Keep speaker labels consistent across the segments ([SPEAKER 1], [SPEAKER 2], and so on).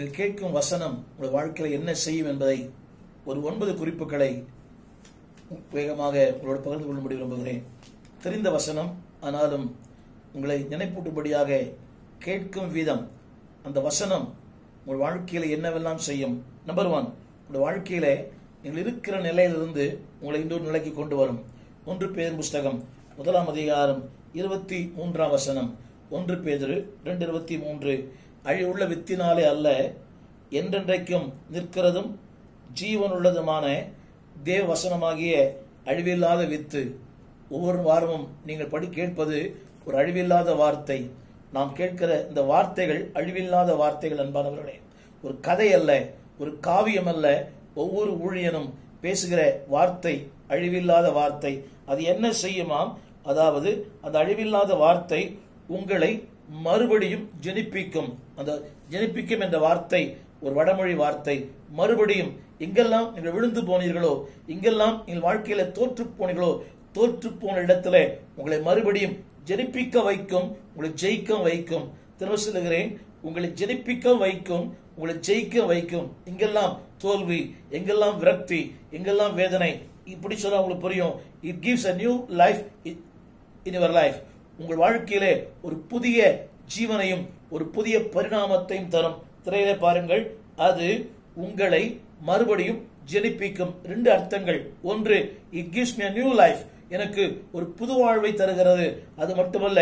[SPEAKER 1] நீங்கள் கேட்கும் வசனம் உங்கள் வாழ்க்கையில் என்ன செய்யும் என்பதை ஒரு ஒன்பது குறிப்புகளை வேகமாக உங்களோடு பகிர்ந்து கொள்ளும்படி விரும்புகிறேன் தெரிந்த வசனம் ஆனாலும் உங்களை நினைப்பூட்டும்படியாக கேட்கும் விதம் அந்த வசனம் உங்கள் வாழ்க்கையில என்னவெல்லாம் செய்யும் நம்பர் ஒன் உங்கள் வாழ்க்கையில நீங்கள் இருக்கிற நிலையிலிருந்து உங்களை இன்னொரு நிலைக்கு கொண்டு வரும் ஒன்று பேர் புஸ்தகம் முதலாம் அதிகாரம் இருபத்தி மூன்றாம் வசனம் ஒன்று பேதரு ரெண்டு இருபத்தி மூன்று அழிவுள்ள வித்தினாலே அல்ல என்றென்றைக்கும் நிற்கிறதும் ஜீவனுள்ளதுமான தேவ வசனமாகிய அழிவில்லாத வித்து ஒவ்வொரு வாரமும் நீங்கள் படி கேட்பது ஒரு அழிவில்லாத வார்த்தை நாம் கேட்கிற இந்த வார்த்தைகள் அழிவில்லாத வார்த்தைகள் அன்பானவர்களே ஒரு கதை அல்ல ஒரு காவியம் அல்ல ஒவ்வொரு ஊழியனும் பேசுகிற வார்த்தை அழிவில்லாத வார்த்தை அது என்ன செய்யுமாம் அதாவது அந்த அழிவில்லாத வார்த்தை உங்களை மறுபடியும் ஜெனிப்பிக்கும் அந்த ஜெனிப்பிக்கும் என்ற வார்த்தை ஒரு வடமொழி வார்த்தை மறுபடியும் எங்கெல்லாம் நீங்கள் விழுந்து போனீர்களோ எங்கெல்லாம் நீங்கள் வாழ்க்கையில தோற்று போனீர்களோ தோற்று போன இடத்துல உங்களை மறுபடியும் ஜெனிப்பிக்க வைக்கும் உங்களை ஜெயிக்க வைக்கும் திரும்ப சொல்லுகிறேன் உங்களை ஜெனிப்பிக்க வைக்கும் உங்களை ஜெயிக்க வைக்கும் எங்கெல்லாம் தோல்வி எங்கெல்லாம் விரக்தி எங்கெல்லாம் வேதனை இப்படி சொன்னா உங்களுக்கு புரியும் it gives a new life in your life உங்கள் வாழ்க்கையிலே ஒரு புதிய ஜீவனையும் ஒரு புதிய பரிணாமத்தையும் தரும் திரையிலே பாருங்கள் அது உங்களை மறுபடியும் ஜெனிப்பிக்கும் ரெண்டு அர்த்தங்கள் ஒன்று it gives me a new life எனக்கு ஒரு புது வாழ்வை தருகிறது அது மட்டுமல்ல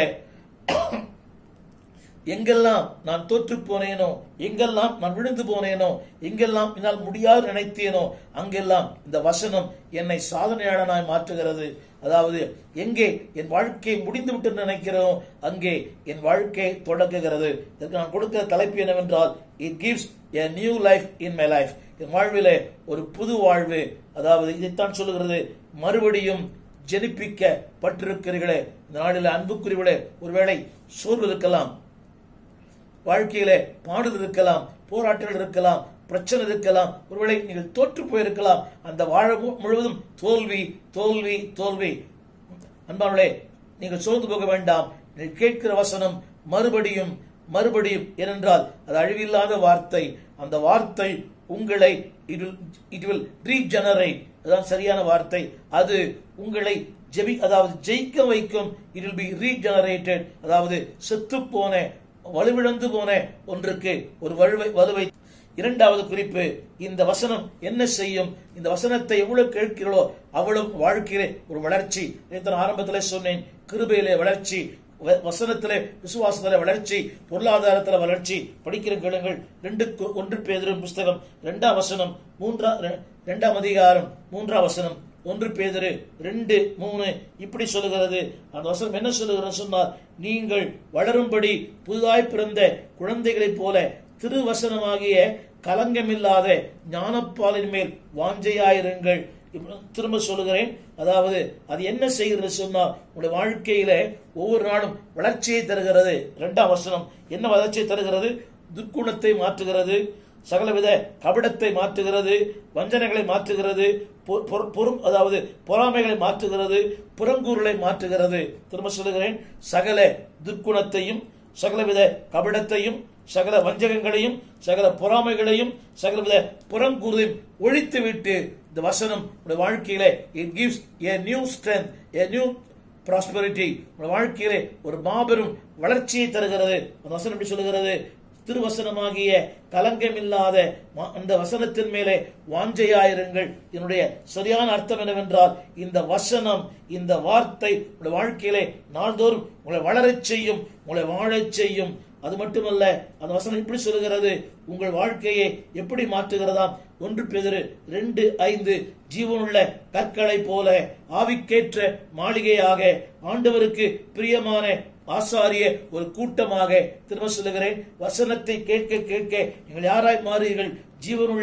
[SPEAKER 1] எங்கெல்லாம் நான் தோற்று போனேனோ எங்கெல்லாம் நான் விழுந்து போனேனோ எங்கெல்லாம் என்னால் முடியாது நினைத்தேனோ அங்கெல்லாம் இந்த வசனம் என்னை சாதனையாளனாய் மாற்றுகிறது அதாவது எங்கே என் வாழ்க்கை முடிந்து விட்டு நினைக்கிறோம் அங்கே என் வாழ்க்கை தொடங்குகிறது இதற்கு நான் கொடுக்கிற தலைப்பு என்னவென்றால் it gives a new life in my life என் வாழ்விலே ஒரு புது வாழ்வு அதாவது இதைத்தான் சொல்லுகிறது மறுபடியும் ஜெனிப்பிக்கப்பட்டிருக்கிறீர்களே இந்த நாளில் அன்புக்குரியவர்களே ஒருவேளை சோர்வு இருக்கலாம் வாழ்க்கையிலே பாடுதல் இருக்கலாம் போராட்டங்கள் இருக்கலாம் பிரச்சனை இருக்கலாம் ஒருவேளை நீங்கள் தோற்று போயிருக்கலாம் அந்த வாழ மு- முழுவதும் தோல்வி தோல்வி தோல்வி அன்பானே நீங்கள் சோர்ந்து போக வேண்டாம் நீங்கள் கேட்கிற வசனம் மறுபடியும் மறுபடியும் ஏனென்றால் அது அழிவில்லாத வார்த்தை அந்த வார்த்தை உங்களை இட் வில் ரீஜெனரேட் அதான் சரியான வார்த்தை அது உங்களை ஜெபி அதாவது ஜெயிக்க வைக்கும் இட் வில் பி ரீஜெனரேட்டட் அதாவது செத்து போன வலுவிழந்து போன ஒன்றுக்கு ஒரு வலுவை வலுவை இரண்டாவது குறிப்பு இந்த வசனம் என்ன செய்யும் இந்த வசனத்தை எவ்வளவு கேட்கிறீர்களோ அவ்வளவு வாழ்க்கையிலே ஒரு வளர்ச்சி இதைத்தான் ஆரம்பத்திலே சொன்னேன் கிருபையிலே வளர்ச்சி வ- வசனத்திலே விசுவாசத்திலே வளர்ச்சி பொருளாதாரத்திலே வளர்ச்சி படிக்கிற கேளுங்கள் ரெண்டு கு- ஒன்று பேதரும் புஸ்தகம் இரண்டாம் வசனம் மூன்றா ரெ- இரண்டாம் அதிகாரம் மூன்றாம் வசனம் ஒன்று பேதரு ரெண்டு மூணு இப்படி சொல்லுகிறது அந்த வசனம் என்ன சொல்லுகிறது சொன்னால் நீங்கள் வளரும்படி புதிதாய் பிறந்த குழந்தைகளைப் போல திருவசனமாகிய கலங்கமில்லாத ஞானப்பாலின் மேல் வாஞ்சையாயிருங்கள் இப்ப திரும்ப சொல்லுகிறேன் அதாவது அது என்ன செய்கிறது சொன்னா உங்களுடைய வாழ்க்கையில ஒவ்வொரு நாளும் வளர்ச்சியை தருகிறது இரண்டாம் வசனம் என்ன வளர்ச்சியை தருகிறது துர்க்குணத்தை மாற்றுகிறது சகலவித கபடத்தை மாற்றுகிறது வஞ்சனைகளை மாற்றுகிறது பொ- பொற- பொறும் அதாவது பொறாமைகளை மாற்றுகிறது புறங்கூறலை மாற்றுகிறது திரும்ப சொல்லுகிறேன் சகல துர்க்குணத்தையும் சகலவித கபடத்தையும் சகல வஞ்சகங்களையும் சகல பொறாமைகளையும் சகலவித புறங்கூறலையும் ஒழித்து விட்டு இந்த வசனம் உங்களுடைய வாழ்க்கையில it gives a new strength a new prosperity உங்கள் வாழ்க்கையிலே ஒரு மாபெரும் வளர்ச்சியை தருகிறது அந்த வசனம் எப்படி சொல்லுகிறது திருவசனமாகிய கலங்கமில்லாத மா- அந்த வசனத்தின் மேலே வாஞ்சையாயிருங்கள் என்னுடைய சரியான அர்த்தம் என்னவென்றால் இந்த வசனம் இந்த வார்த்தை உங்களுடைய வாழ்க்கையிலே நாள்தோறும் உங்களை வளரச் செய்யும் உங்களை வாழச் செய்யும் அது மட்டுமல்ல அந்த வசனம் இப்படி சொல்லுகிறது உங்கள் வாழ்க்கையை எப்படி மாற்றுகிறதாம் ஒன்று பேதிரு ரெண்டு ஐந்து ஜீவனுள்ள கற்களை போல ஆவிக்கேற்ற மாளிகையாக ஆண்டவருக்கு பிரியமான ஆசாரிய ஒரு கூட்டமாக திரும்ப சொல்லுகிறேன் வசனத்தை கேட்க கேட்க நீங்கள் யாராய் மாறுவீர்கள் ஜீவனுள்ள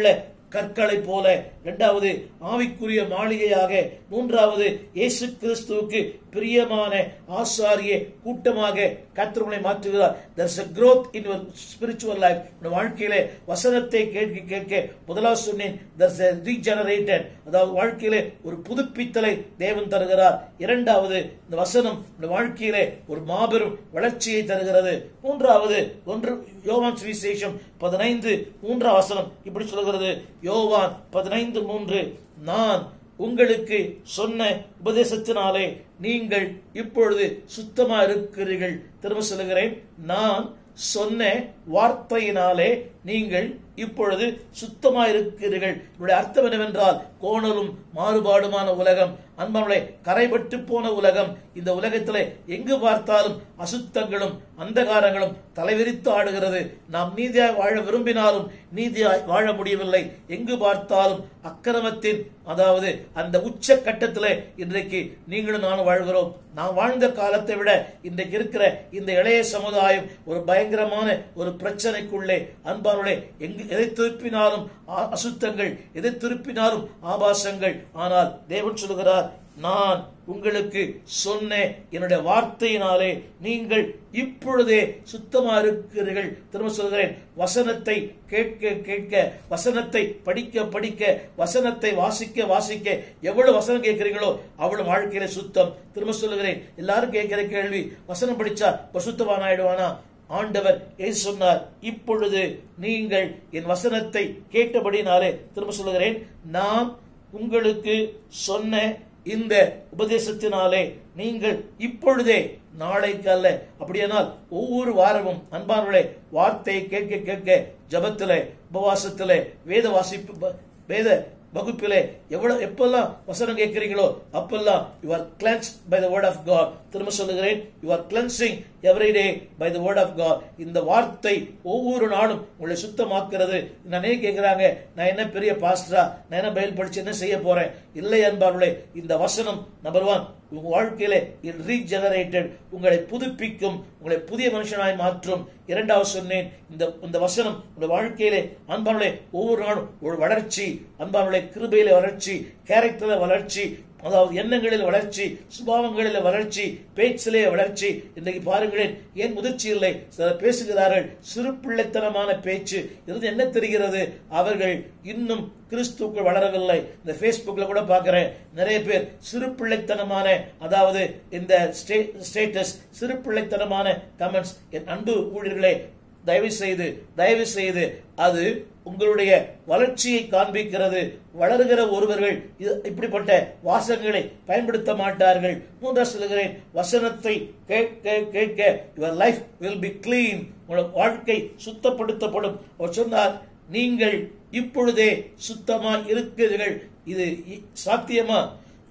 [SPEAKER 1] கற்களை போல இரண்டாவது ஆவிக்குரிய மாளிகையாக மூன்றாவது இயேசு கிறிஸ்துவுக்கு பிரியமான ஆசாரிய கூட்டமாக கத்திரங்களை மாற்றுகிறார் there's a growth in your spiritual life உன் வாழ்க்கையிலே வசனத்தை கேட்க கேட்க முதலாவது சொன்னேன் there's a regenerated அதாவது வாழ்க்கையிலே ஒரு புதுப்பித்தலை தேவன் தருகிறார் இரண்டாவது இந்த வசனம் இந்த வாழ்க்கையிலே ஒரு மாபெரும் வளர்ச்சியை தருகிறது மூன்றாவது ஒன்று யோவான் சுவிசேஷம் பதினைந்து மூன்றாம் வசனம் இப்படி சொல்கிறது யோவான் பதினைந்து மூன்று நான் உங்களுக்கு சொன்ன உபதேசத்தினாலே நீங்கள் இப்பொழுது சுத்தமா இருக்கிறீர்கள் திரும்ப சொல்லுகிறேன் நான் சொன்ன வார்த்தையினாலே நீங்கள் இப்பொழுது சுத்தமா இருக்கிறீர்கள் இதனுடைய அர்த்தம் என்னவென்றால் கோணலும் மாறுபாடுமான உலகம் அன்பங்களே கரைபட்டு போன உலகம் இந்த உலகத்திலே எங்கு பார்த்தாலும் அசுத்தங்களும் அந்தகாரங்களும் தலைவிரித்து ஆடுகிறது நாம் நீதியாய் வாழ விரும்பினாலும் நீதியாய் வாழ முடியவில்லை எங்கு பார்த்தாலும் அக்கிரமத்தின் அதாவது அந்த உச்ச கட்டத்திலே இன்றைக்கு நீங்களும் நானும் வாழ்கிறோம் நாம் வாழ்ந்த காலத்தை விட இன்றைக்கு இருக்கிற இந்த இளைய சமுதாயம் ஒரு பயங்கரமான ஒரு பிரச்சனைக்குள்ளே அன்பானுடைய எங்கு எதை திருப்பினாலும் ஆ- அசுத்தங்கள் எதை திருப்பினாலும் ஆபாசங்கள் ஆனால் தேவன் சொல்லுகிறார் நான் உங்களுக்கு சொன்ன என்னுடைய வார்த்தையினாலே நீங்கள் இப்பொழுதே சுத்தமா இருக்கிறீர்கள் திரும்ப சொல்கிறேன் வசனத்தை கேட்க கேட்க வசனத்தை படிக்க படிக்க வசனத்தை வாசிக்க வாசிக்க எவ்வளவு வசனம் கேட்கிறீங்களோ அவ்வளவு வாழ்க்கையில சுத்தம் திரும்ப சொல்லுகிறேன் எல்லாரும் கேட்கிற கேள்வி வசனம் படிச்சா பசுத்தவான் ஆயிடுவானா ஆண்டவர் ஏன் சொன்னார் இப்பொழுது நீங்கள் என் வசனத்தை கேட்டபடினாலே திரும்ப சொல்லுகிறேன் நான் உங்களுக்கு சொன்ன இந்த உபதேசத்தினாலே நீங்கள் இப்பொழுதே நாளைக்கு அல்ல அப்படியானால் ஒவ்வொரு வாரமும் அன்பானவர்களே வார்த்தையை கேட்க கேட்க ஜபத்திலே உபவாசத்திலே வேத வாசிப்பு ப- வேத வகுப்பிலே எவ்வளவு எப்பெல்லாம் வசனம் கேட்கிறீங்களோ அப்பெல்லாம் you are cleansed by the word of God திரும்ப சொல்லுகிறேன் you are cleansing every day by the word of God இந்த வார்த்தை ஒவ்வொரு நாளும் உங்களை சுத்தமாக்குறது நானே கேட்கிறாங்க நான் என்ன பெரிய பாஸ்டரா நான் என்ன பயில் படிச்சு என்ன செய்ய போறேன் இல்லை என்பார்களே இந்த வசனம் நம்பர் ஒன் உங்க வாழ்க்கையிலே ரீஜெனரேட்டட் உங்களை புதுப்பிக்கும் உங்களை புதிய மனுஷனாய் மாற்றும் இரண்டாவது சொன்னேன் இந்த இந்த வசனம் உங்களுடைய வாழ்க்கையிலே அன்பானுடைய ஒவ்வொரு நாளும் ஒரு வளர்ச்சி அன்பானுடைய கிருபையில வளர்ச்சி கேரக்டர்ல வளர்ச்சி அதாவது எண்ணங்களில் வளர்ச்சி சுபாவங்களில் வளர்ச்சி பேச்சிலே வளர்ச்சி இன்றைக்கு பாருங்களேன் ஏன் முதிர்ச்சி இல்லை சிலர் பேசுகிறார்கள் சிறு பிள்ளைத்தனமான பேச்சு இருந்து என்ன தெரிகிறது அவர்கள் இன்னும் கிறிஸ்துக்குள் வளரவில்லை இந்த Facebookல கூட பார்க்கிறேன் நிறைய பேர் சிறு பிள்ளைத்தனமான அதாவது இந்த ஸ்டேட்டஸ் சிறு பிள்ளைத்தனமான கமெண்ட்ஸ் என் அன்பு ஊழியர்களே தயவு செய்து தயவு செய்து அது உங்களுடைய வளர்ச்சியை காண்பிக்கிறது வளருகிற ஒருவர்கள் இது- இப்படிப்பட்ட வாசகங்களை பயன்படுத்த மாட்டார்கள் மூன்றாவது சொல்லுகிறேன் வசனத்தை கேட்க கேட்க your life will be clean உங்கள் வாழ்க்கை சுத்தப்படுத்தப்படும் அவர் சொன்னார் நீங்கள் இப்பொழுதே சுத்தமா இருக்கிறீர்கள் இது இ- சாத்தியமா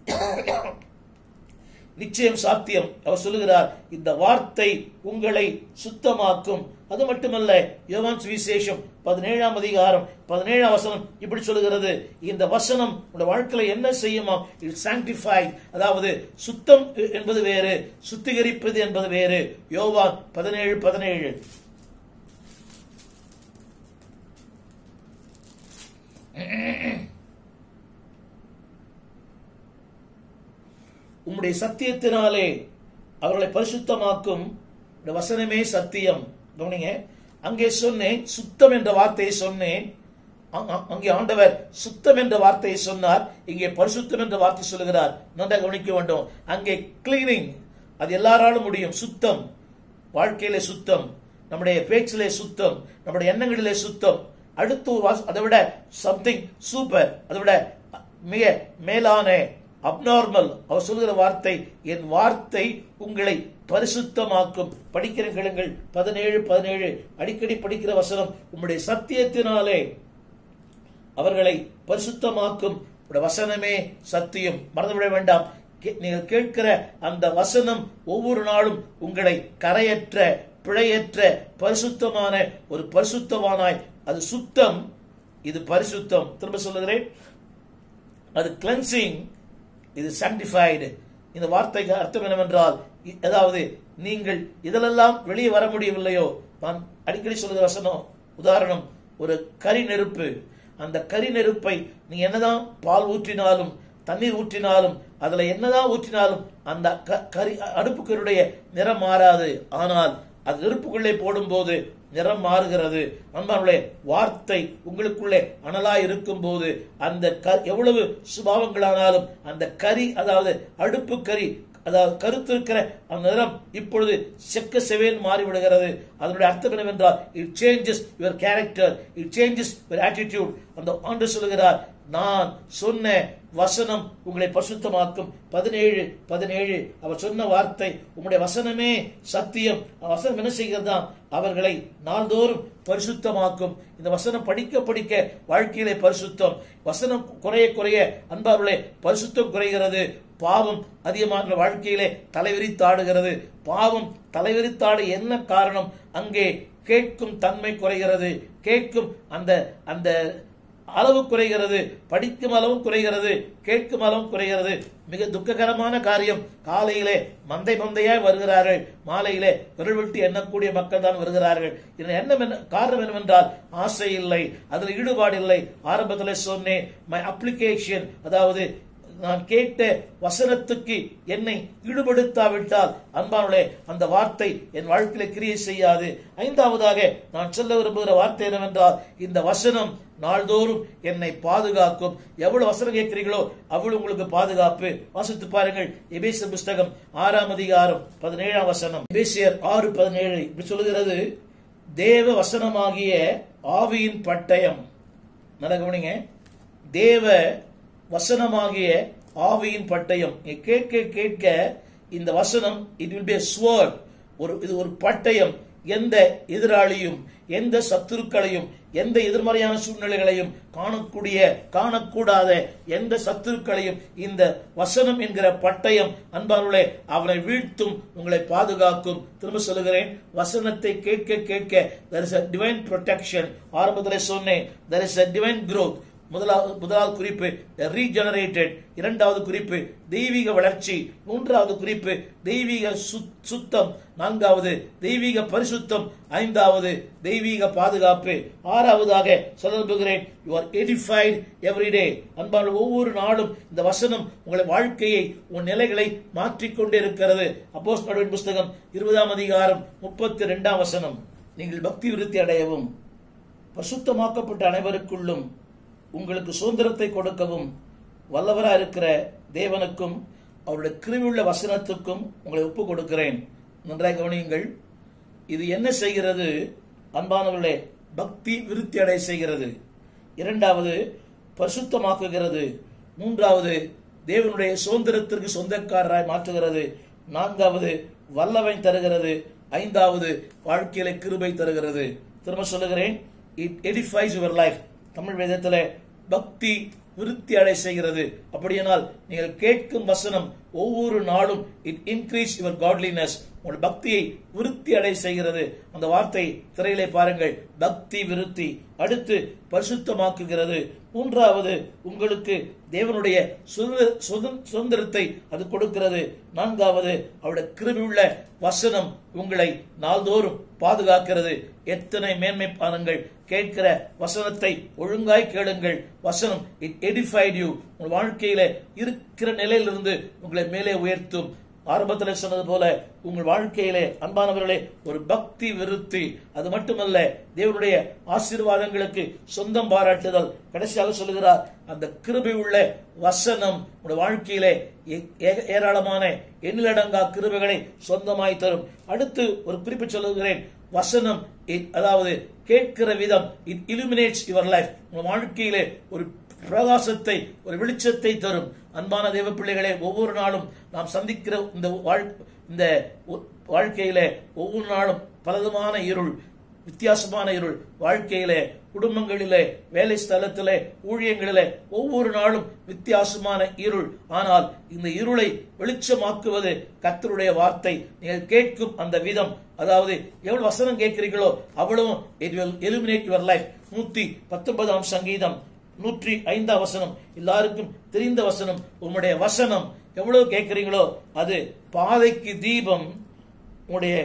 [SPEAKER 1] நிச்சயம் சாத்தியம் அவர் சொல்லுகிறார் இந்த வார்த்தை உங்களை சுத்தமாக்கும் அது மட்டுமல்ல யோவான் சுவிசேஷம் பதினேழாம் அதிகாரம் பதினேழாம் வசனம் இப்படி சொல்லுகிறது இந்த வசனம் உங்க வாழ்க்கையில என்ன செய்யுமா இட் சாங்டிஃபை அதாவது சுத்தம் என்பது வேறு சுத்திகரிப்பது என்பது வேறு யோவான் பதினேழு பதினேழு உம்முடைய சத்தியத்தினாலே அவர்களை பரிசுத்தமாக்கும் உம்முடைய வசனமே சத்தியம் கவனிங்க அங்கே சொன்னேன் சுத்தம் என்ற வார்த்தையை சொன்னேன் அ- அ- அங்கே ஆண்டவர் சுத்தம் என்ற வார்த்தையை சொன்னார் இங்கே பரிசுத்தம் என்ற வார்த்தை சொல்லுகிறார் நன்றாக கவனிக்க வேண்டும் அங்கே கிளீனிங் அது எல்லாராலும் முடியும் சுத்தம் வாழ்க்கையிலே சுத்தம் நம்முடைய பேச்சிலே சுத்தம் நம்முடைய எண்ணங்களிலே சுத்தம் அடுத்து ஒரு வாச- அதை விட சம்திங் சூப்பர் அதை விட மிக மேலான அப்நார்மல் அவர் சொல்கிற வார்த்தை என் வார்த்தை உங்களை பரிசுத்தமாக்கும் படிக்கிற கேளுங்கள் பதினேழு பதினேழு அடிக்கடி படிக்கிற வசனம் உம்முடைய சத்தியத்தினாலே அவர்களை பரிசுத்தமாக்கும் உம்முடைய வசனமே சத்தியம் மறந்துவிட வேண்டாம் கே- நீங்கள் கேட்கிற அந்த வசனம் ஒவ்வொரு நாளும் உங்களை கரையற்ற பிழையற்ற பரிசுத்தமான ஒரு பரிசுத்தவானாய் அது சுத்தம் இது பரிசுத்தம் திரும்ப சொல்லுகிறேன் அது கிளென்சிங் இது சாங்டிஃபைடு இந்த வார்த்தைக்கு அர்த்தம் என்னவென்றால் இ- அதாவது நீங்கள் இதிலெல்லாம் வெளியே வர முடியவில்லையோ நான் அடிக்கடி சொல்லுகிற வசனம் உதாரணம் ஒரு கரி நெருப்பு அந்த கரி நெருப்பை நீ என்னதான் பால் ஊற்றினாலும் தண்ணீர் ஊற்றினாலும் அதுல என்னதான் ஊற்றினாலும் அந்த க- கரி அடுப்புக்கருடைய நிறம் மாறாது ஆனால் அது நெருப்புக்குள்ளே போடும்போது நிறம் மாறுகிறது அன்பானுடைய வார்த்தை உங்களுக்குள்ளே அனலாய் இருக்கும் போது அந்த க- எவ்வளவு சுபாவங்களானாலும் அந்த கரி அதாவது அடுப்பு கரி அதாவது கருத்து இருக்கிற அந்த நிறம் இப்பொழுது செக்க செவேல் மாறிவிடுகிறது அதனுடைய அர்த்தம் என்னவென்றால் it changes your character it changes your attitude அந்த ஆண்டு சொல்லுகிறார் நான் சொன்ன வசனம் உங்களை பரிசுத்தமாக்கும் பதினேழு பதினேழு அவர் சொன்ன வார்த்தை உங்களுடைய வசனமே சத்தியம் அந்த வசனம் என்ன செய்கிறதா அவர்களை நாள்தோறும் பரிசுத்தமாக்கும் இந்த வசனம் படிக்க படிக்க வாழ்க்கையிலே பரிசுத்தம் வசனம் குறைய குறைய அன்பார்களே பரிசுத்தம் குறைகிறது பாவம் அதிகமாக வாழ்க்கையிலே தலைவிரித்தாடுகிறது பாவம் தலைவிரித்தாடு என்ன காரணம் அங்கே கேட்கும் தன்மை குறைகிறது கேட்கும் அந்த அந்த அளவு குறைகிறது படிக்கும் அளவும் குறைகிறது கேட்கும் அளவும் குறைகிறது மிக துக்ககரமான காரியம் காலையிலே மந்தை மந்தையாய் வருகிறார்கள் மாலையிலே விரல் விட்டு எண்ணக்கூடிய மக்கள் தான் வருகிறார்கள் இதன் என்ன என்ன- காரணம் என்னவென்றால் ஆசை இல்லை அதில் ஈடுபாடு இல்லை ஆரம்பத்தில் சொன்னேன் மை அப்ளிகேஷன் அதாவது நான் கேட்ட வசனத்துக்கு என்னை ஈடுபடுத்தாவிட்டால் அன்பானுடைய அந்த வார்த்தை என் வாழ்க்கையில கிரியை செய்யாது ஐந்தாவதாக நான் சொல்ல விரும்புகிற வார்த்தை என்னவென்றால் இந்த வசனம் நாள்தோறும் என்னை பாதுகாக்கும் எவ்வளவு வசனம் கேட்கிறீர்களோ அவ்வளவு உங்களுக்கு பாதுகாப்பு வாசித்து பாருங்கள் எபேச புஸ்தகம் ஆறாம் அதிகாரம் பதினேழாம் வசனம் எபேசியர் ஆறு பதினேழு இப்படி சொல்லுகிறது தேவ வசனமாகிய ஆவியின் பட்டயம் நல்லா கவனிங்க தேவ வசனமாகிய ஆவியின் பட்டயம் நீங்க கேட்க கேட்க இந்த வசனம் இட் வில் பி ஸ்வர்ட் ஒரு இது ஒரு பட்டயம் எந்த எதிராளியும் எந்த சத்துருக்களையும் எந்த எதிர்மறையான சூழ்நிலைகளையும் காணக்கூடிய காணக்கூடாத எந்த சத்துருக்களையும் இந்த வசனம் என்கிற பட்டயம் அன்பார்களே அவனை வீழ்த்தும் உங்களை பாதுகாக்கும் திரும்ப சொல்லுகிறேன் வசனத்தை கேட்க கேட்க there is a divine protection ஆரம்பத்தில் சொன்னேன் there is a divine growth முதலாவது முதலாவது குறிப்பு ரீஜெனரேட்டட் இரண்டாவது குறிப்பு தெய்வீக வளர்ச்சி மூன்றாவது குறிப்பு தெய்வீக சுத்- சுத்தம் நான்காவது தெய்வீக பரிசுத்தம் ஐந்தாவது தெய்வீக பாதுகாப்பு ஆறாவதாக சொல்ல விரும்புகிறேன் யூ ஆர் எடிஃபைட் எவ்ரிடே அன்பான ஒவ்வொரு நாளும் இந்த வசனம் உங்களை வாழ்க்கையை உன் நிலைகளை மாற்றிக்கொண்டே இருக்கிறது அப்போஸ் புஸ்தகம் இருபதாம் அதிகாரம் முப்பத்தி இரண்டாம் வசனம் நீங்கள் பக்தி விருத்தி அடையவும் பரிசுத்தமாக்கப்பட்ட அனைவருக்குள்ளும் உங்களுக்கு சுதந்திரத்தை கொடுக்கவும் வல்லவரா இருக்கிற தேவனுக்கும் அவருடைய கிருவியுள்ள வசனத்துக்கும் உங்களை ஒப்பு கொடுக்கிறேன் நன்றாக கவனியுங்கள் இது என்ன செய்கிறது அன்பானவர்களே பக்தி விருத்தி அடைய செய்கிறது இரண்டாவது பரிசுத்தமாக்குகிறது மூன்றாவது தேவனுடைய சுதந்திரத்திற்கு சொந்தக்காரராய் மாற்றுகிறது நான்காவது வல்லவை தருகிறது ஐந்தாவது வாழ்க்கையில கிருபை தருகிறது திரும்ப சொல்லுகிறேன் it edifies your life Tamil வேதத்தில் பக்தி விருத்தி அடை செய்கிறது அப்படியானால் நீங்கள் கேட்கும் வசனம் ஒவ்வொரு நாளும் இட் இன்க்ரீஸ் யுவர் காட்லினஸ் உங்கள் பக்தியை விருத்தி அடை செய்கிறது அந்த வார்த்தை திரையிலே பாருங்கள் பக்தி விருத்தி அடுத்து பரிசுத்தமாக்குகிறது மூன்றாவது உங்களுக்கு தேவனுடைய சுதந்திர- சுதந்திர- சுதந்திரத்தை அது கொடுக்கிறது நான்காவது அவருடைய கிருபியுள்ள வசனம் உங்களை நாள்தோறும் பாதுகாக்கிறது எத்தனை மேன்மை பாருங்கள் கேட்கிற வசனத்தை ஒழுங்காய் கேளுங்கள் வசனம் இட் எடிஃபைட் யூ உங்கள் வாழ்க்கையில இருக்கிற நிலையிலிருந்து உங்களை மேலே உயர்த்தும் ஆரம்பத்தில் சொன்னது போல உங்கள் வாழ்க்கையிலே அன்பானவர்களே ஒரு பக்தி விருத்தி அது மட்டுமல்ல தேவனுடைய ஆசீர்வாதங்களுக்கு சொந்தம் பாராட்டுதல் கடைசியாக சொல்லுகிறார் அந்த கிருபை உள்ள வசனம் உங்களுடைய வாழ்க்கையிலே ஏ- ஏ- ஏராளமான எண்ணிலடங்கா கிருபைகளை சொந்தமாய் தரும் அடுத்து ஒரு குறிப்பு சொல்லுகிறேன் வசனம் it- அதாவது கேட்கிற விதம் இட் illuminates யுவர் லைஃப் உங்கள் வாழ்க்கையிலே ஒரு பிரகாசத்தை ஒரு வெளிச்சத்தை தரும் அன்பான தேவ பிள்ளைகளே ஒவ்வொரு நாளும் நாம் சந்திக்கிற இந்த வாழ்- இந்த ஒ- வாழ்க்கையிலே ஒவ்வொரு நாளும் பலவிதமான இருள் வித்தியாசமான இருள் வாழ்க்கையிலே குடும்பங்களிலே வேலை ஸ்தலத்திலே ஊழியங்களிலே ஒவ்வொரு நாளும் வித்தியாசமான இருள் ஆனால் இந்த இருளை வெளிச்சமாக்குவது கர்த்தருடைய வார்த்தை நீங்கள் கேட்கும் அந்த விதம் அதாவது எவ்வளவு வசனம் கேட்கிறீர்களோ அவ்வளவும் it will eliminate your life நூத்தி பத்தொன்பதாம் சங்கீதம் நூற்றி ஐந்தாம் வசனம் எல்லாருக்கும் தெரிந்த வசனம் உம்முடைய வசனம் எவ்வளவு கேட்கிறீங்களோ அது பாதைக்கு தீபம் உங்களுடைய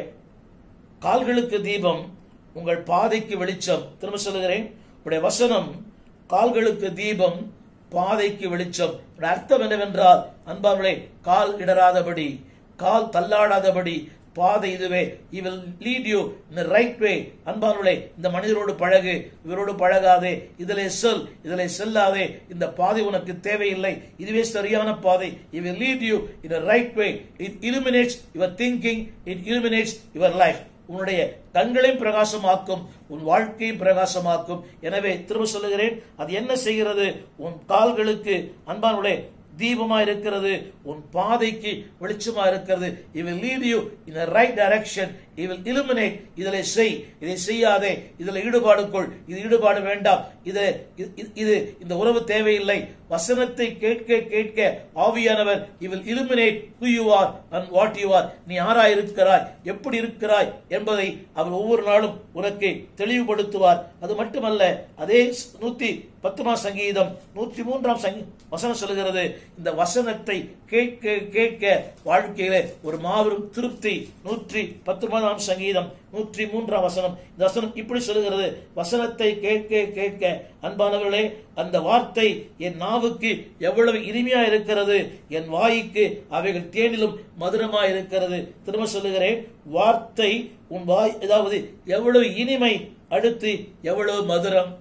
[SPEAKER 1] கால்களுக்கு தீபம் உங்கள் பாதைக்கு வெளிச்சம் திரும்ப சொல்லுகிறேன் உடைய வசனம் கால்களுக்கு தீபம் பாதைக்கு வெளிச்சம் இதன் அர்த்தம் என்னவென்றால் அன்பார்களே கால் இடராதபடி கால் தள்ளாடாதபடி பாதை இதுவே இவில் லீட் யூ இந்த ரைட் வே அன்பானுளே இந்த மனிதரோடு பழகு இவரோடு பழகாதே இதிலே செல் இதிலே செல்லாதே இந்த பாதை உனக்கு தேவையில்லை இதுவே சரியான பாதை it'll lead you in right way it illuminates your thinking it illuminates your life உன்னுடைய கண்களையும் பிரகாசமாக்கும் உன் வாழ்க்கையும் பிரகாசமாக்கும் எனவே திரும்ப சொல்லுகிறேன் அது என்ன செய்கிறது உன் கால்களுக்கு அன்பானுடைய தீபமா இருக்கிறது உன் பாதைக்கு வெளிச்சமா இருக்கிறது it'll lead you in right direction it'll illuminate இதில் செய் இதை செய்யாதே இதில் ஈடுபாடு கொள் இது ஈடுபாடு வேண்டாம் இது இது- இது இந்த உறவு தேவையில்லை வசனத்தை கேட்க கேட்க ஆவியானவர் இவில் illuminate who you are and what you are நீ யாராய் இருக்கிறாய் எப்படி இருக்கிறாய் என்பதை அவர் ஒவ்வொரு நாளும் உனக்கு தெளிவுபடுத்துவார் அது மட்டுமல்ல அதே நூத்தி பத்துமாம் சங்கீதம் நூற்றி மூன்றாம் சங்கி வசனம் சொல்லுகிறது இந்த வசனத்தை கேட்க கேட்க வாழ்க்கையில ஒரு மாபெரும் திருப்தி நூற்றி பத்தொன்பதாம் சங்கீதம் நூற்றி மூன்றாம் வசனம் இந்த வசனம் இப்படி சொல்லுகிறது வசனத்தை கேட்க கேட்க அன்பானவர்களே அந்த வார்த்தை என் நாவுக்கு எவ்வளவு இனிமையா இருக்கிறது என் வாய்க்கு அவைகள் தேனிலும் மதுரமா இருக்கிறது திரும்ப சொல்லுகிறேன் வார்த்தை உன் வாய் அதாவது எவ்வளவு இனிமை அடுத்து எவ்வளவு மதுரம்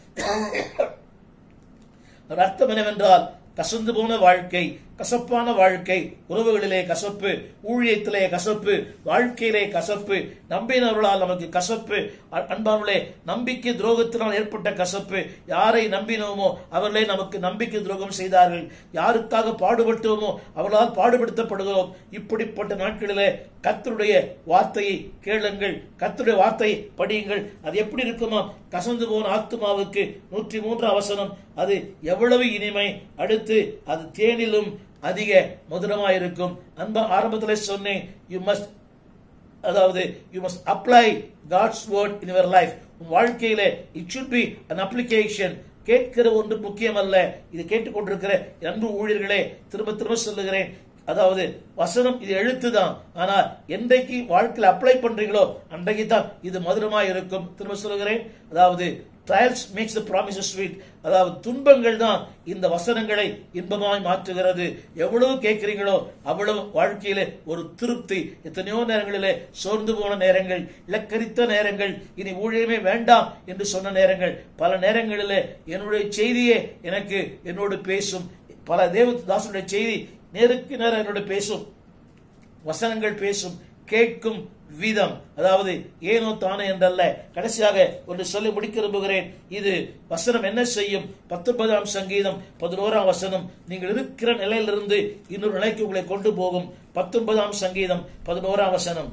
[SPEAKER 1] அதன் அர்த்தம் என்னவென்றால் கசந்து போன வாழ்க்கை கசப்பான வாழ்க்கை உறவுகளிலே கசப்பு ஊழியத்திலே கசப்பு வாழ்க்கையிலே கசப்பு நம்பினவர்களால் நமக்கு கசப்பு அ- அன்பானவர்களே நம்பிக்கை துரோகத்தினால் ஏற்பட்ட கசப்பு யாரை நம்பினோமோ அவர்களே நமக்கு நம்பிக்கை துரோகம் செய்தார்கள் யாருக்காக பாடுபட்டோமோ அவர்களால் பாடுபடுத்தப்படுகிறோம் இப்படிப்பட்ட நாட்களிலே கர்த்தருடைய வார்த்தையை கேளுங்கள் கர்த்தருடைய வார்த்தையை படியுங்கள் அது எப்படி இருக்குமா கசந்து போன ஆத்துமாவுக்கு நூற்றி மூன்று அவசரம் அது எவ்வளவு இனிமை அடுத்து அது தேனிலும் அதிக மதுரமாயிருக்கும் அன்பா ஆரம்பத்தில் சொன்னேன் யூ மஸ்ட் அதாவது you must apply God's word in your life உன் வாழ்க்கையில it should be an application கேட்கிற ஒன்று முக்கியமல்ல இது கேட்டுக்கொண்டிருக்கிற அன்பு ஊழியர்களே திரும்ப திரும்ப சொல்லுகிறேன் அதாவது வசனம் இது எழுத்து தான் ஆனா என்றைக்கு வாழ்க்கையில அப்ளை பண்றீங்களோ அன்றைக்கு தான் இது மதுரமா இருக்கும் திரும்ப சொல்லுகிறேன் அதாவது trials makes the promises sweet அதாவது துன்பங்கள் தான் இந்த வசனங்களை இன்பமாய் மாற்றுகிறது எவ்வளவு கேட்கிறீங்களோ அவ்வளவு வாழ்க்கையிலே ஒரு திருப்தி எத்தனையோ நேரங்களிலே சோர்ந்து போன நேரங்கள் இலக்கரித்த நேரங்கள் இனி ஊழியமே வேண்டாம் என்று சொன்ன நேரங்கள் பல நேரங்களிலே என்னுடைய செய்தியே எனக்கு என்னோடு பேசும் பல தேவ தாசனுடைய செய்தி நேருக்கு நேரம் என்னோடு பேசும் வசனங்கள் பேசும் கேட்கும் விதம் அதாவது ஏனோ தானே என்றல்ல கடைசியாக ஒன்று சொல்லி முடிக்க விரும்புகிறேன் இது வசனம் என்ன செய்யும் பத்தொன்பதாம் சங்கீதம் பதினோராம் வசனம் நீங்கள் இருக்கிற நிலையிலிருந்து இன்னொரு நிலைக்கு உங்களை கொண்டு போகும் பத்தொன்பதாம் சங்கீதம் பதினோராம் வசனம்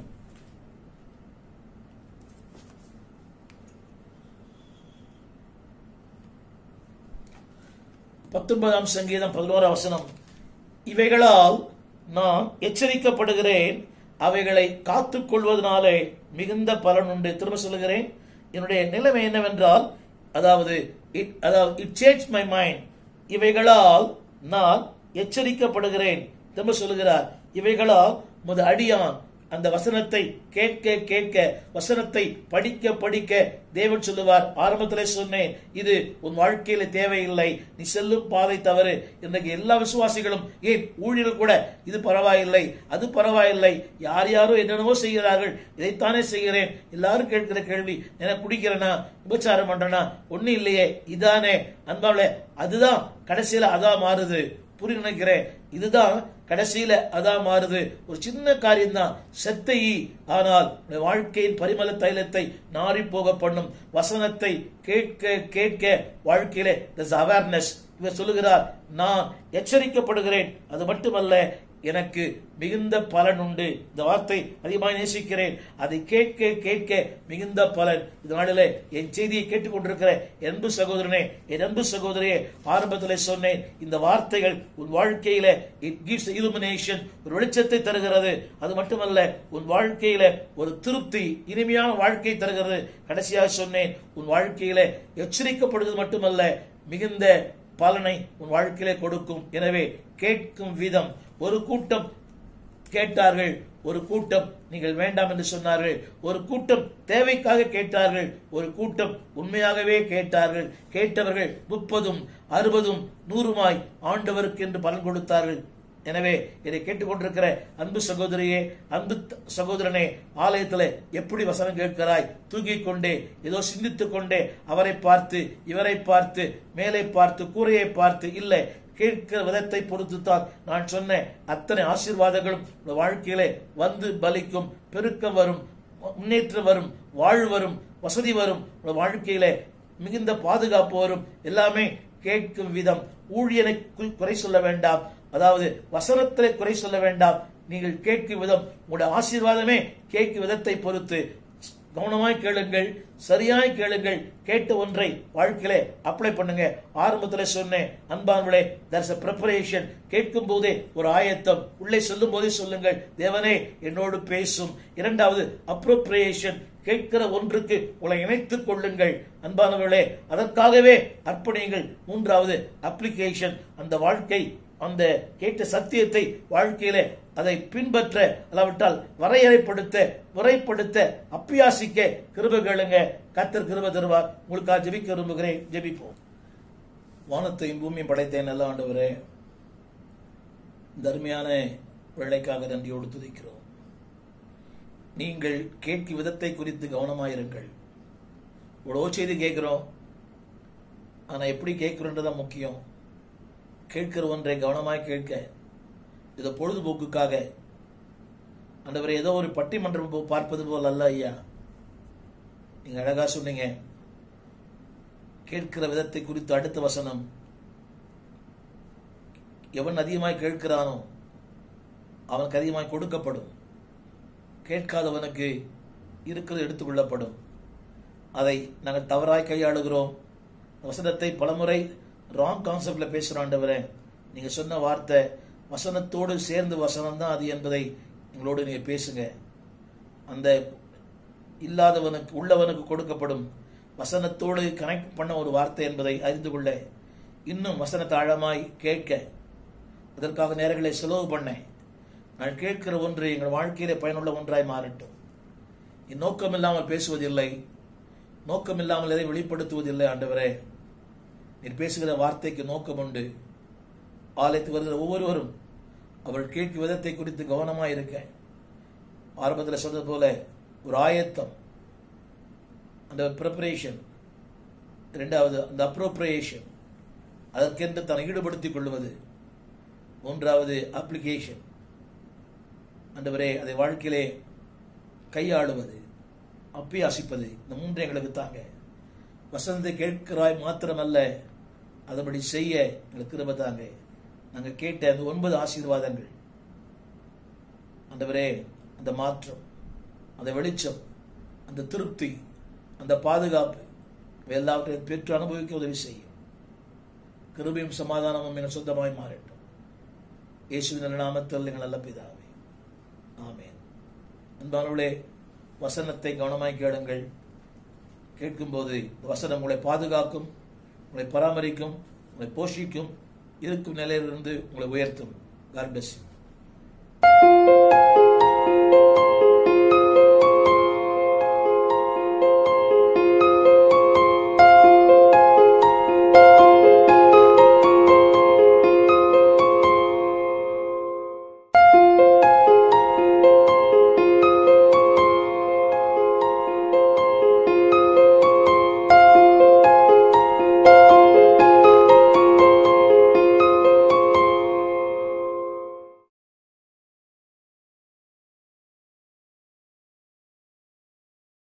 [SPEAKER 1] பத்தொன்பதாம் சங்கீதம் பதினோராம் வசனம் இவைகளால் நான் எச்சரிக்கப்படுகிறேன் அவைகளை காத்துக் கொள்வதனாலே மிகுந்த பலன் உண்டு திரும்ப சொல்லுகிறேன் என்னுடைய நிலைமை என்னவென்றால் அதாவது it- அதாவது இட் சேஞ்ச் மை மைண்ட் இவைகளால் நான் எச்சரிக்கப்படுகிறேன் திரும்ப சொல்லுகிறார் இவைகளால் முத அடியான் அந்த வசனத்தை கேட்க கேட்க வசனத்தை படிக்க படிக்க தேவன் சொல்லுவார் ஆரம்பத்திலே சொன்னேன் இது உன் வாழ்க்கையில தேவையில்லை நீ செல்லும் பாதை தவறு இன்றைக்கு எல்லா விசுவாசிகளும் ஏன் ஊழியர்கள் கூட இது பரவாயில்லை அது பரவாயில்லை யார் யாரோ என்னென்னவோ செய்கிறார்கள் இதைத்தானே செய்கிறேன் எல்லாரும் கேட்கிற கேள்வி எனக்கு குடிக்கிறேனா விபச்சாரம் பண்றேனா ஒண்ணு இல்லையே இதானே அன்பாவில அதுதான் கடைசியில அதான் மாறுது புரிய நினைக்கிறேன் இதுதான் கடைசியில அதான் மாறுது ஒரு சின்ன காரியம் தான் செத்த ஈ ஆனால் உன்னுடைய வாழ்க்கையின் பரிமள தைலத்தை நாரி போக பண்ணும் வசனத்தை கேட்க கேட்க வாழ்க்கையிலே அவேர்னஸ் இவர் சொல்லுகிறார் நான் எச்சரிக்கப்படுகிறேன் அது மட்டுமல்ல எனக்கு மிகுந்த பலன் உண்டு இந்த வார்த்தை அதிகமாக நேசிக்கிறேன் அதை கேட்க கேட்க மிகுந்த பலன் இந்த நாளிலே என் செய்தியை கேட்டுக்கொண்டிருக்கிற என் அன்பு சகோதரனே என் அன்பு சகோதரியே ஆரம்பத்தில் சொன்னேன் இந்த வார்த்தைகள் உன் வாழ்க்கையில இட் கிவ்ஸ் illumination ஒரு வெளிச்சத்தை தருகிறது அது மட்டுமல்ல உன் வாழ்க்கையில ஒரு திருப்தி இனிமையான வாழ்க்கை தருகிறது கடைசியாக சொன்னேன் உன் வாழ்க்கையில எச்சரிக்கப்படுவது மட்டுமல்ல மிகுந்த பலனை உன் வாழ்க்கையிலே கொடுக்கும் எனவே கேட்கும் விதம் ஒரு கூட்டம் கேட்டார்கள் ஒரு கூட்டம் நீங்கள் வேண்டாம் என்று சொன்னார்கள் ஒரு கூட்டம் தேவைக்காக கேட்டார்கள் ஒரு கூட்டம் உண்மையாகவே கேட்டார்கள் கேட்டவர்கள் முப்பதும் அறுபதும் நூறுமாய் ஆண்டவருக்கு என்று பலன் கொடுத்தார்கள் எனவே இதை கேட்டுக்கொண்டிருக்கிற அன்பு சகோதரியே அன்பு த- சகோதரனே ஆலயத்தில் எப்படி வசனம் கேட்கிறாய் தூங்கிக் கொண்டே ஏதோ சிந்தித்துக் கொண்டே அவரை பார்த்து இவரை பார்த்து மேலே பார்த்து கூரையை பார்த்து இல்லை கேட்கிற விதத்தை பொறுத்துத்தான் நான் சொன்ன அத்தனை ஆசீர்வாதங்களும் உங்கள் வாழ்க்கையிலே வந்து பலிக்கும் பெருக்கம் வரும் முன்னேற்றம் வரும் வாழ்வு வரும் வசதி வரும் உங்கள் வாழ்க்கையிலே மிகுந்த பாதுகாப்பு வரும் எல்லாமே கேட்கும் விதம் ஊழியனை கு- குறை சொல்ல வேண்டாம் அதாவது வசனத்திலே குறை சொல்ல வேண்டாம் நீங்கள் கேட்கும் விதம் உங்களுடைய ஆசீர்வாதமே கேட்கும் விதத்தை பொறுத்து கவனமாய் கேளுங்கள் சரியாய் கேளுங்கள் கேட்ட ஒன்றை வாழ்க்கையிலே அப்ளை பண்ணுங்க ஆரம்பத்துல சொன்னேன் அன்பானவளே தர்ஸ் ப்ரிப்பரேஷன் கேட்கும் போதே ஒரு ஆயத்தம் உள்ளே சொல்லும் போதே சொல்லுங்கள் தேவனே என்னோடு பேசும் இரண்டாவது அப்ரோப்ரியேஷன் கேட்கிற ஒன்றுக்கு உங்களை இணைத்துக் கொள்ளுங்கள் அன்பானவர்களே அதற்காகவே அர்ப்பணியுங்கள் மூன்றாவது அப்ளிகேஷன் அந்த வாழ்க்கை அந்த கேட்ட சத்தியத்தை வாழ்க்கையிலே அதை பின்பற்ற அல்லாவிட்டால் வரையறைப்படுத்த முறைப்படுத்த அப்பியாசிக்க கிருபை கேளுங்க கத்தர் கிருபை தருவார் உங்களுக்காக ஜெபிக்க விரும்புகிறேன் ஜெபிப்போம் வானத்தையும் பூமியும் படைத்த நல்ல ஆண்டவரே இந்த அருமையான வேலைக்காக நன்றியோடு துதிக்கிறோம் நீங்கள் கேட்கும் விதத்தை குறித்து கவனமாயிருங்கள் இவ்வளோ செய்தி கேட்கிறோம் ஆனா எப்படி கேட்கிறோன்றதான் முக்கியம் கேட்கிற ஒன்றை கவனமாய் கேட்க இது பொழுதுபோக்குக்காக ஆண்டவரே ஏதோ ஒரு பட்டிமன்றம் போ- பார்ப்பது போல் அல்ல ஐயா நீங்க அழகா சொன்னீங்க கேட்கிற விதத்தை குறித்து அடுத்த வசனம் எவன் அதிகமாய் கேட்கிறானோ அவனுக்கு அதிகமாய் கொடுக்கப்படும் கேட்காதவனுக்கு இருக்கிறது எடுத்துக்கொள்ளப்படும் அதை நாங்கள் தவறாய் கையாளுகிறோம் வசனத்தை பலமுறை ராங் கான்செப்ட்ல பேசுகிறோம் ஆண்டவரே நீங்க சொன்ன வார்த்தை வசனத்தோடு சேர்ந்து வசனம் தான் அது என்பதை எங்களோடு நீங்க பேசுங்க அந்த இல்லாதவனுக்கு உள்ளவனுக்கு கொடுக்கப்படும் வசனத்தோடு கனெக்ட் பண்ண ஒரு வார்த்தை என்பதை அறிந்து கொள்ள இன்னும் வசனத்தை ஆழமாய் கேட்க அதற்காக நேரங்களை செலவு பண்ணேன் நான் கேட்கிற ஒன்று எங்கள் வாழ்க்கையிலே பயனுள்ள ஒன்றாய் மாறட்டும் நோக்கம் இல்லாமல் பேசுவதில்லை நோக்கம் இல்லாமல் எதை வெளிப்படுத்துவதில்லை ஆண்டவரே நீர் பேசுகிற வார்த்தைக்கு நோக்கம் உண்டு ஆலயத்துக்கு வருகிற ஒவ்வொருவரும் அவள் கேட்கும் விதத்தை குறித்து கவனமாக இருக்க ஆரம்பத்தில் சொன்னது போல ஒரு ஆயத்தம் அந்த ப்ரிப்பரேஷன் இரண்டாவது அந்த அப்ரோப்ரியேஷன் அதற்கென்று தன்னை ஈடுபடுத்திக் கொள்வது மூன்றாவது அப்ளிகேஷன் ஆண்டவரே அதை வாழ்க்கையிலே கையாளுவது அப்பியாசிப்பது இந்த மூன்று எங்களுக்கு தாங்க வசனத்தை கேட்கிறாய் மாத்திரமல்ல அதபடி செய்ய எங்களுக்கு கிருபை தாங்க நாங்கள் கேட்ட அந்த ஒன்பது ஆசீர்வாதங்கள் ஆண்டவரே அந்த மாற்றம் அந்த வெளிச்சம் அந்த திருப்தி அந்த பாதுகாப்பு இவை எல்லாவற்றையும் பெற்று அனுபவிக்க உதவி செய்யும் கிருபையும் சமாதானமும் எங்கள் சொந்தமாய் மாறட்டும் இயேசுவின் நல்ல நாமத்தில் எங்கள் நல்ல பிதாவே ஆமென் அன்பானவர்களே வசனத்தை கவனமாய் கேளுங்கள் கேட்கும்போது இந்த வசனம் உங்களை பாதுகாக்கும் உங்களை பராமரிக்கும் உங்களை போஷிக்கும் இருக்கும் நிலையிலிருந்து உங்களை உயர்த்தும் காட் bless you